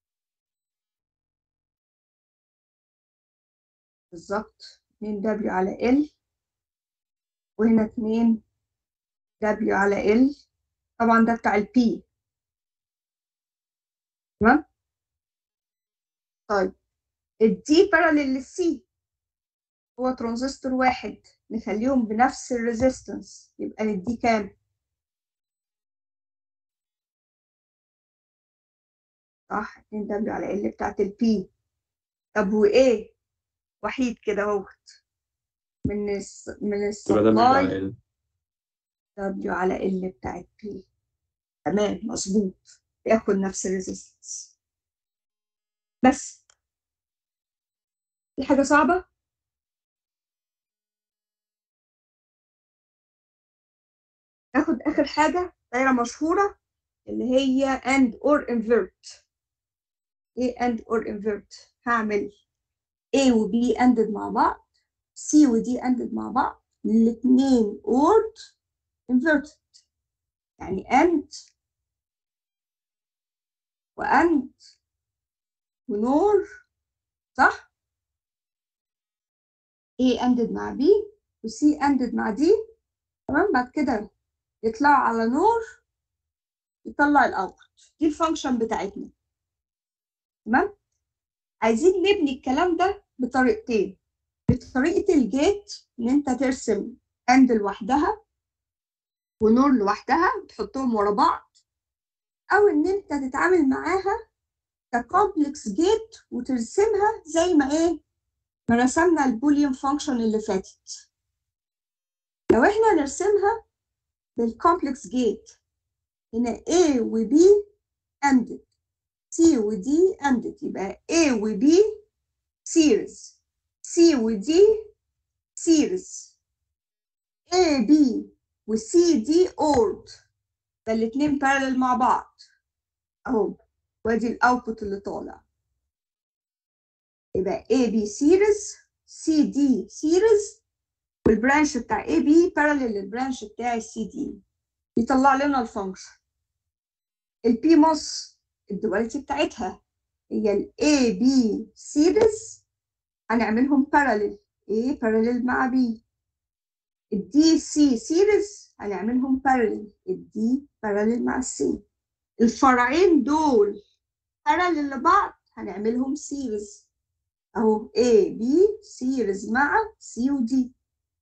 بالظبط 2 W على L وهنا 2 W على L طبعا ده بتاع ال P تمام طيب ال D parallel لل C هو ترانزستور واحد نخليهم بنفس الريزيستنس يبقى ندي كام صح 2 دبليو على ال بتاعت البي طب وايه وحيد كده اهوت من الس... من يبقى ده بيبقى السبلاي ال دبليو على ال بتاعت بي تمام مظبوط ياخد نفس الريزيستنس بس في حاجة صعبة ناخد آخر حاجة دايرة مشهورة اللي هي and or invert ايه and or invert هعمل A و B ended مع بعض C و D ended مع بعض الاتنين or inverted يعني and وأند ونور صح؟ A ended مع B و C ended مع D تمام بعد كده يطلعوا على نور يطلع الأوتبوت دي الفانكشن بتاعتنا تمام؟ عايزين نبني الكلام ده بطريقتين بطريقة الجيت إن أنت ترسم أند لوحدها ونور لوحدها تحطهم ورا بعض أو إن أنت تتعامل معاها ككومبلكس جيت وترسمها زي ما إيه ما رسمنا البوليان فانكشن اللي فاتت لو إحنا نرسمها بالكومبلكس جيت هنا A و B ended C و D ended يبقى A و B series C و D series A B و C D ORed فالاتنين parallel مع بعض اهو وادي الاوتبوت اللي طالع يبقى A B series C D series والبرانش بتاع A B parallel للبرانش بتاع C D يطلع لنا الفانكشن البي موس الدواليتي بتاعتها هي ال A B series هنعملهم parallel A parallel مع B ال D C series هنعملهم parallel ال D parallel مع C الفرعين دول parallel لبعض هنعملهم series اهو A B series مع C و D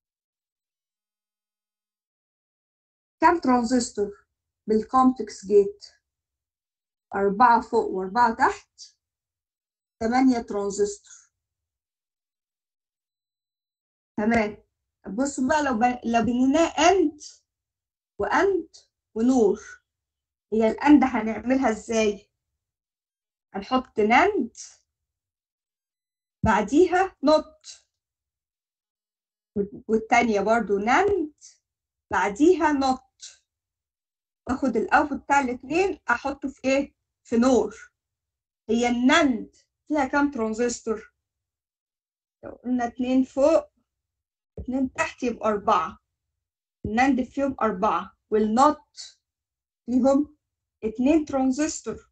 كم ترانزستور بالكومبلكس جيت أربعة فوق وأربعة تحت تمانية ترانزستور تمام بصوا بقى لو ب... لو بنيناه أند وأند ونور هي الأند هنعملها إزاي؟ هنحط ناند بعديها نوت والتانية برضو ناند بعديها نوت واخد الاوتبوت بتاع الاتنين احطه في ايه في نور هي النند فيها كام ترانزستور لو قلنا اتنين فوق اتنين تحت يبقى اربعة النند فيهم اربعة والنوت فيهم اتنين ترانزستور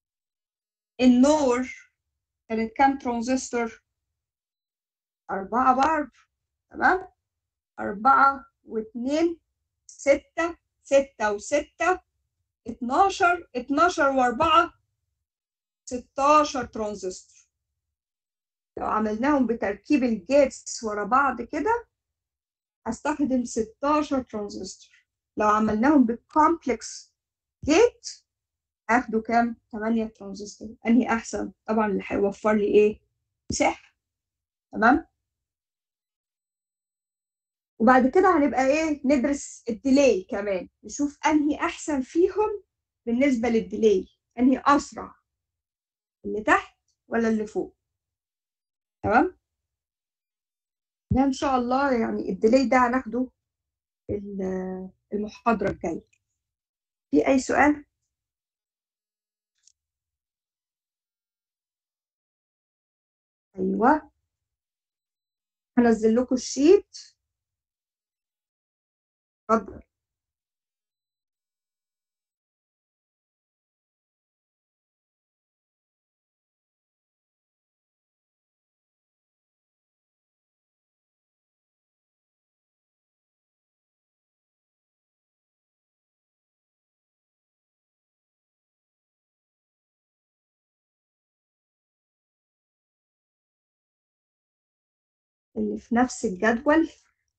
النور كانت كام ترانزستور أربعة برضه تمام أربعة واتنين ستة ستة وستة اتناشر اتناشر وأربعة ستاشر ترانزستور لو عملناهم بتركيب الجيتس ورا بعض كده هستخدم ستاشر ترانزستور لو عملناهم بالكومبلكس جيت هاخدوا كام؟ تمانية ترانزستور أنهي أحسن؟ طبعا اللي هيوفر لي إيه؟ مساحة تمام؟ وبعد كده هنبقى ايه ندرس الديلي كمان نشوف انهي احسن فيهم بالنسبه للديلي انهي اسرع اللي تحت ولا اللي فوق تمام ده ان شاء الله يعني الديلي ده هناخده المحاضره الجايه في اي سؤال ايوه هنزل لكم الشيت اتفضل اللي في نفس الجدول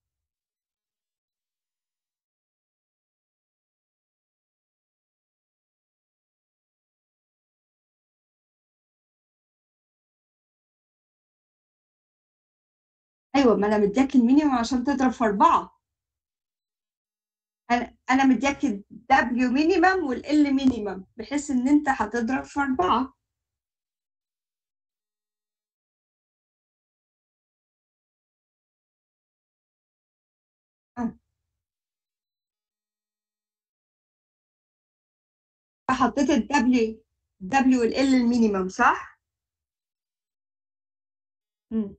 ايوه ما انا مدياك المينيمم عشان تضرب في اربعه انا انا مدياك الدبليو مينيمم والال مينيمم بحيث ان انت هتضرب في اربعه فحطيت الدبليو الدبليو والال المينيمم صح؟ امم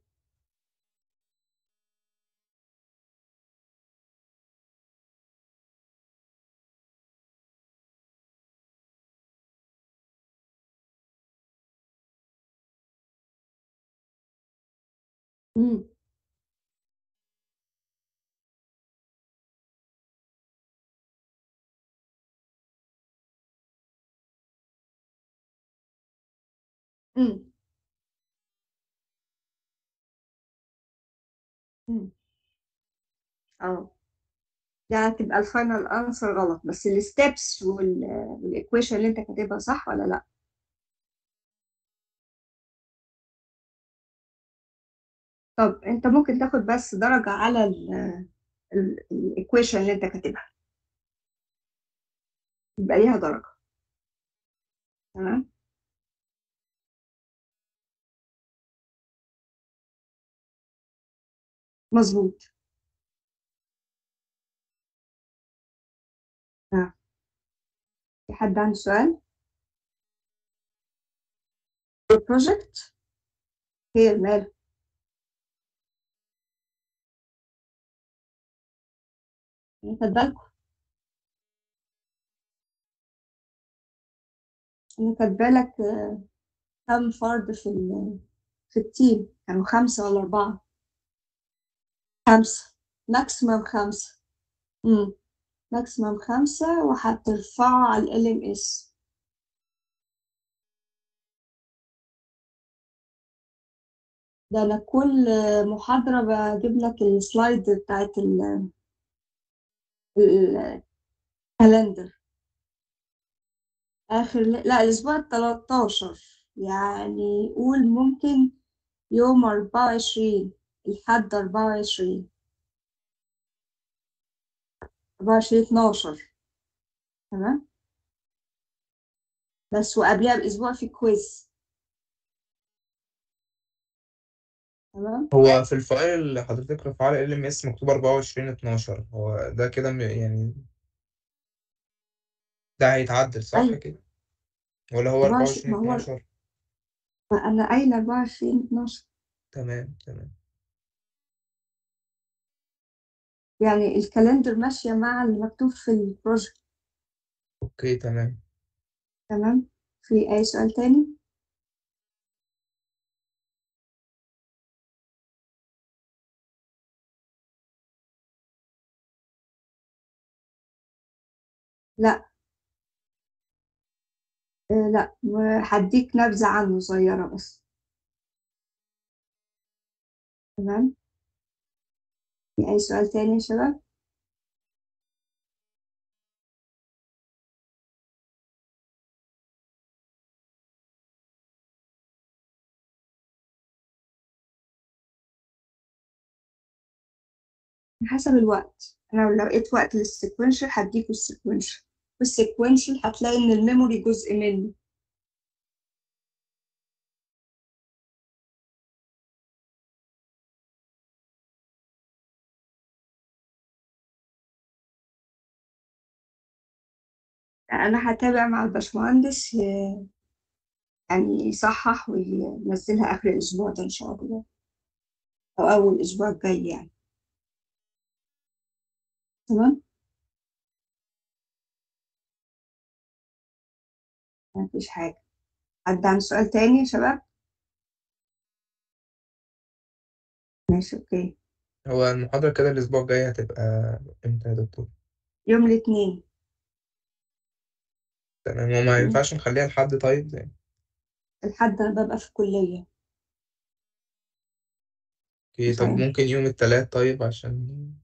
مم. مم. مم. اه يعني تبقى الفاينل انسر غلط بس الستبس والايكويشن اللي انت كاتبها صح ولا لا طب انت ممكن تاخد بس درجة على الايكويشن اللي انت كاتبها يبقى ليها درجة تمام مظبوط آه. في حد عنده سؤال البروجكت هي المال خد بالكم انا كاتبه لك آه، كم فرد في ال- في التيم كانوا خمسة ولا أربعة خمسة ماكسيمم خمسة امم ماكسيمم خمسة وهترفعوا على ال ام اس ده أنا كل محاضرة بجيب لك السلايد بتاعت ال- ال- الكالندر آخر لا الأسبوع التلاتاشر يعني قول ممكن يوم أربعة وعشرين لحد أربعة وعشرين أربعة وعشرين اتناشر تمام بس وقبلها بأسبوع في كويز تمام هو في الفايل اللي حضرتك رافعاه ال ام اس مكتوب 24 12 هو ده كده م- يعني ده هيتعدل صح أيوة كده ولا هو 24 24 ما هو 12 ما أنا قايلة أربعة وعشرين اتناشر تمام تمام يعني الكالندر ماشية مع اللي مكتوب في البروجكت اوكي تمام تمام في أي سؤال تاني؟ لا آه لا هديك نبذة عنه صغيرة بس تمام في أي سؤال تاني يا شباب؟ حسب الوقت أنا لو لقيت وقت للسيكونشال هديكوا السيكونشال والسيكونشال هتلاقي إن الميموري جزء منه أنا هتابع مع الباشمهندس ي- يعني يصحح وينزلها آخر الأسبوع ده إن شاء الله أو أول الأسبوع الجاي يعني تمام مفيش حاجة حد عنده سؤال تاني يا شباب ماشي أوكي هو المحاضرة كده الأسبوع الجاي هتبقى إمتى يا دكتور؟ يوم الاثنين تمام وما ينفعش نخليها لحد طيب زي الحد أنا ببقى في الكلية اوكي طب طيب ممكن يوم التلات طيب عشان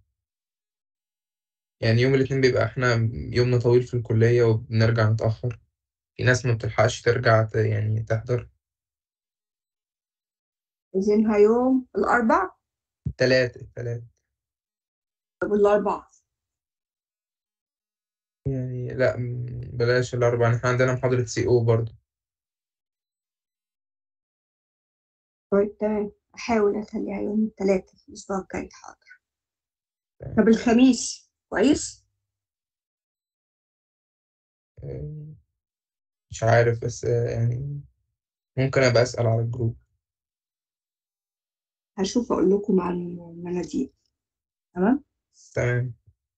يعني يوم الاثنين بيبقى احنا يومنا طويل في الكلية وبنرجع متأخر في ناس ما بتلحقش ترجع ت- يعني تحضر عايزينها يوم الأربع التلات التلات طب الأربع يعني لا م- بلاش الأربعة احنا عندنا محاضرة سي او برضه طيب تمام أحاول أخليها يوم الثلاثة في الأسبوع الجاي حاضر طب الخميس كويس آه، مش عارف بس آه، يعني ممكن أبقى أسأل على الجروب هشوف أقول لكم عن المناديل تمام تمام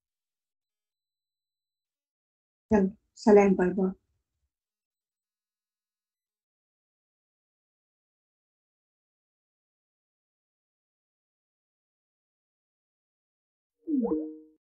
يلا سلام باي باي شكرا